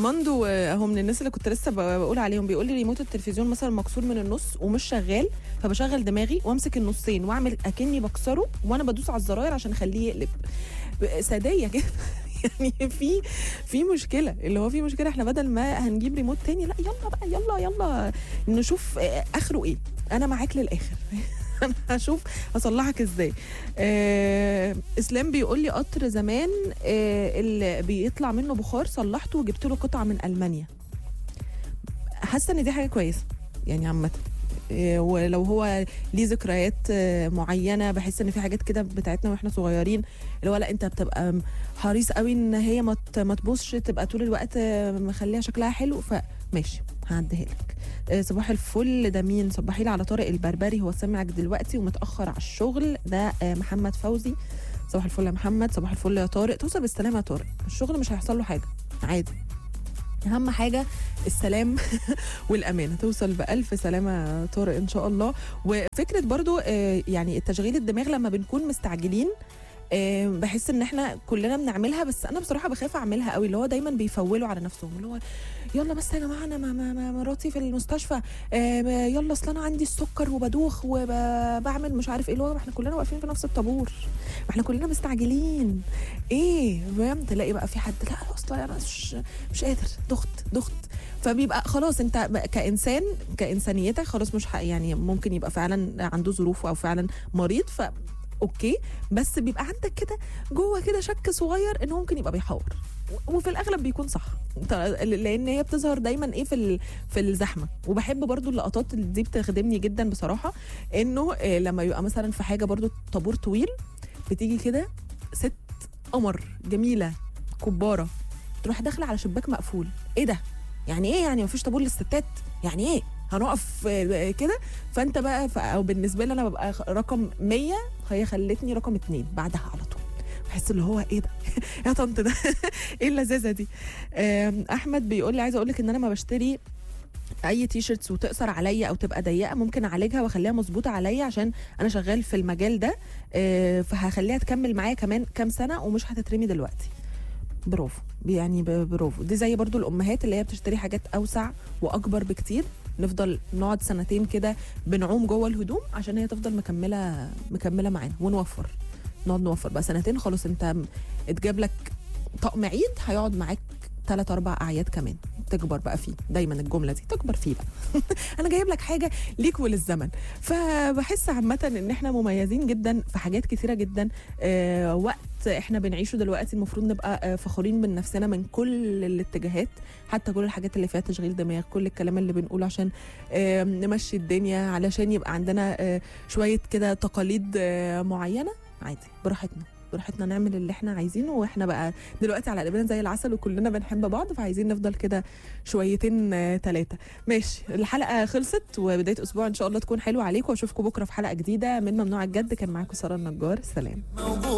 ارماندو آه، اهو من الناس اللي كنت لسه ب- بقول عليهم بيقول لي ريموت التلفزيون مثلا مكسور من النص ومش شغال فبشغل دماغي وامسك النصين واعمل اكني بكسره وانا بدوس على الزراير عشان اخليه يقلب ب- ساديه كده يعني في في مشكله اللي هو في مشكله احنا بدل ما هنجيب ريموت تاني لا يلا بقى يلا يلا نشوف آه، اخره ايه انا معاك للاخر انا هشوف اصلحك ازاي آه اسلام بيقول لي قطر زمان آه اللي بيطلع منه بخار صلحته وجبت له قطعه من المانيا حاسه ان دي حاجه كويسه يعني عامه آه، ولو هو ليه ذكريات آه، معينه بحس ان في حاجات كده بتاعتنا واحنا صغيرين اللي هو لا انت بتبقى م- حريص قوي ان هي ما ت- ما تبوظش تبقى طول الوقت آه، مخليها شكلها حلو فماشي هعديها لك آه، صباح الفل ده مين صباحي لي على طارق البربري هو سامعك دلوقتي ومتاخر على الشغل ده آه، محمد فوزي صباح الفل يا محمد صباح الفل يا طارق توصل بالسلامه يا طارق الشغل مش هيحصل له حاجه عادي اهم حاجه السلام والامانه توصل بالف سلامه يا طارق ان شاء الله وفكره برضو آه، يعني التشغيل الدماغ لما بنكون مستعجلين آه، بحس ان احنا كلنا بنعملها بس انا بصراحه بخاف اعملها قوي اللي هو دايما بيفولوا على نفسهم اللي هو يلا بس يا جماعه انا ما- ما- ما- مراتي في المستشفى آه، يلا اصل انا عندي السكر وبدوخ وبعمل مش عارف ايه اللي هو ما احنا كلنا واقفين في نفس الطابور ما احنا كلنا مستعجلين ايه فاهم تلاقي بقى في حد لا اصل انا مش مش قادر ضغط ضغط فبيبقى خلاص انت بقى كانسان كانسانيتك خلاص مش حق يعني ممكن يبقى فعلا عنده ظروف او فعلا مريض ف اوكي بس بيبقى عندك كده جوه كده شك صغير انه ممكن يبقى بيحور و- وفي الاغلب بيكون صح انت- لان هي بتظهر دايما ايه في ال- في الزحمه وبحب برضو اللقطات اللي دي بتخدمني جدا بصراحه انه آه، لما يبقى مثلا في حاجه برضو طابور طويل بتيجي كده ست قمر جميله كباره تروح داخله على شباك مقفول ايه ده يعني ايه يعني مفيش طابور للستات يعني ايه هنقف آه، كده فانت بقى ف- او بالنسبه لي انا ببقى خ- رقم 100 هي خلتني رقم اتنين بعدها على طول بحس اللي هو ايه ده يا طنط ده ايه اللذاذه دي آم، احمد بيقول لي عايزه اقول لك ان انا ما بشتري اي تي شيرتس وتقصر عليا او تبقى ضيقه ممكن اعالجها واخليها مظبوطه عليا عشان انا شغال في المجال ده آه، فهخليها تكمل معايا كمان كام سنه ومش هتترمي دلوقتي برافو يعني ب- برافو دي زي برضو الامهات اللي هي بتشتري حاجات اوسع واكبر بكتير نفضل نقعد سنتين كده بنعوم جوه الهدوم عشان هي تفضل مكمله مكمله معانا ونوفر نقعد نوفر بقى سنتين خلاص انت م- اتجاب لك طقم عيد هيقعد معاك ثلاث اربع اعياد كمان تكبر بقى فيه دايما الجمله دي تكبر فيه بقى انا جايب لك حاجه ليك وللزمن فبحس عامه ان احنا مميزين جدا في حاجات كثيره جدا آه وقت احنا بنعيشه دلوقتي المفروض نبقى آه فخورين من نفسنا من كل الاتجاهات حتى كل الحاجات اللي فيها تشغيل دماغ كل الكلام اللي بنقوله عشان آه نمشي الدنيا علشان يبقى عندنا آه شويه كده تقاليد آه معينه عادي براحتنا براحتنا نعمل اللي احنا عايزينه واحنا بقى دلوقتي على قلبنا زي العسل وكلنا بنحب بعض فعايزين نفضل كده شويتين ثلاثه ماشي الحلقه خلصت وبدايه اسبوع ان شاء الله تكون حلوه عليكم واشوفكم بكره في حلقه جديده من ممنوع الجد كان معاكم ساره النجار سلام